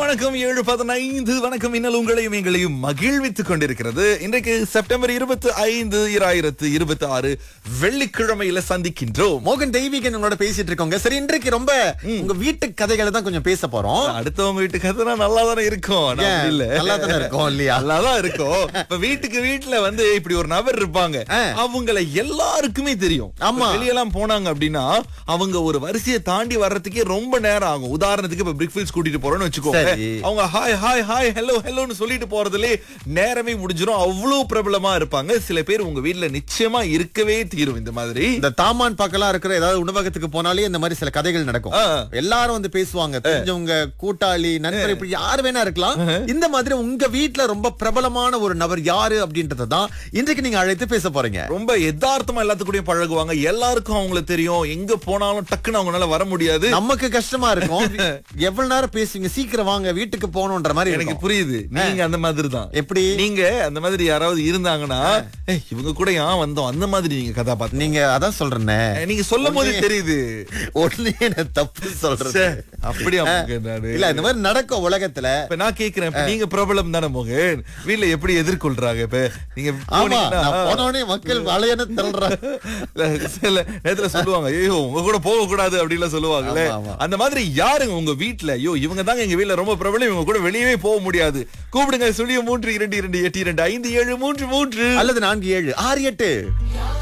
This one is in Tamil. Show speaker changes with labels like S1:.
S1: வணக்கம் ஏழு பதினைந்து வணக்கம் இன்னல் உங்களையும் எங்களையும் மகிழ்வித்துக் கொண்டிருக்கிறது இன்றைக்கு செப்டம்பர் இருபத்தி ஐந்து இராயிரத்து இருபத்தி ஆறு வெள்ளிக்கிழமையில சந்திக்கின்றோம்
S2: மோகன் தெய்வீகன் உங்களோட பேசிட்டு இருக்கோங்க சரி இன்றைக்கு ரொம்ப உங்க வீட்டு கதைகளை தான் கொஞ்சம் பேச போறோம்
S1: அடுத்தவங்க வீட்டு கதைனா நல்லா தானே இருக்கும் ஆனா
S2: ஏன்?
S1: அப்படி இல்ல
S2: நல்லா தானே இருக்கும் இல்லையா
S1: நல்லாதான் இருக்கும் இப்ப வீட்டுக்கு வீட்டுல வந்து இப்படி ஒரு நபர் இருப்பாங்க
S2: ஆ.
S1: அவங்கள எல்லாருக்குமே தெரியும்
S2: ஆமா.
S1: இப்ப வெளியெல்லாம் போனாங்க அப்படின்னா அவங்க ஒரு வரிசையை தாண்டி வர்றதுக்கே ரொம்ப நேரம் ஆகும் உதாரணத்துக்கு இப்ப பிரிக்ஃபீல்ட்ஸ் கூட்டிட்டு போறோம்னு வச்சுக்கோங்க
S2: சரி.
S1: அவங்க ஹாய் ஹாய் ஹாய் ஹலோ ஹலோன்னு சொல்லிட்டு போறதுலே நேரமே முடிஞ்சிரும் அவ்வளவு பிரபலமா இருப்பாங்க சில பேர் உங்க வீட்ல நிச்சயமா இருக்கவே தீரும் இந்த மாதிரி
S2: இந்த தாமான் பக்கம்லாம் இருக்கிற ஏதாவது உணவகத்துக்கு போனாலே இந்த மாதிரி சில கதைகள் நடக்கும்
S1: ஆ.
S2: எல்லாரும் வந்து பேசுவாங்க தெரிஞ்சவங்க கூட்டாளி நண்பர் இப்படி யார் வேணா இருக்கலாம் இந்த மாதிரி உங்க வீட்ல ரொம்ப பிரபலமான ஒரு நபர் யாரு அப்படின்றத தான் இன்றைக்கு நீங்க அழைத்து பேச போறீங்க
S1: ரொம்ப யதார்த்தமா எல்லாத்துக்கூடயும் பழகுவாங்க எல்லாருக்கும் அவங்கள தெரியும் எங்க போனாலும் டக்குன்னு அவங்களால வர முடியாது
S2: நமக்கு கஷ்டமா இருக்கும் எவ்வளவு நேரம் பேசுவீங்க சீக்கிரம் வாங்க வீட்டுக்கு போகணும்ன்ற மாதிரி
S1: எனக்கு
S2: எனக்கு
S1: புரியுது நீங்க அந்த மாதிரி தான்
S2: எப்படி
S1: நீங்க அந்த மாதிரி யாராவது இருந்தாங்கன்னா "ஏய், இவங்க கூட ஏன் வந்தோம் அந்த மாதிரி நீங்க கதாபாத்திரம்
S2: நீங்க அதான் சொல்றேனே
S1: நீங்க சொல்லும் போது தெரியுது
S2: ஒண்ணு என்ன தப்பு சொல்றது
S1: ச்சே, அப்படியா மோகன் நானு
S2: இல்ல இந்த மாதிரி நடக்கும் உலகத்துல
S1: இப்ப நான் கேக்குறேன் இப்ப நீங்க பிரபலம் தானே மோகன் வீட்ல எப்படி எதிர்கொள்றாங்க இப்ப நீங்க
S2: ஆமா
S1: போனீங்கன்னா
S2: நான் போன உடனே மக்கள் வளையன்னு தள்ளுறாங்க
S1: இல்ல, சில நேரத்துல சொல்லுவாங்க ஐயோ உங்க கூட போக கூடாது அப்படின்லாம் சொல்லுவாங்கல்ல
S2: ஆமா, ஆமா.
S1: அந்த மாதிரி யாருங்க உங்க வீட்ல ஐயோ இவங்க தாங்க எங்க வீட்ல ரொம்ப பிரபலம் இவங்க கூட வெளியவே போக முடியாது கூப்பிடுங்க சுழிய மூன்று இரண்டு இரண்டு எட்டு இரண்டு ஐந்து ஏழு மூன்று மூன்று
S2: அல்லது நான்கு ஏழு ஆறு எட்டு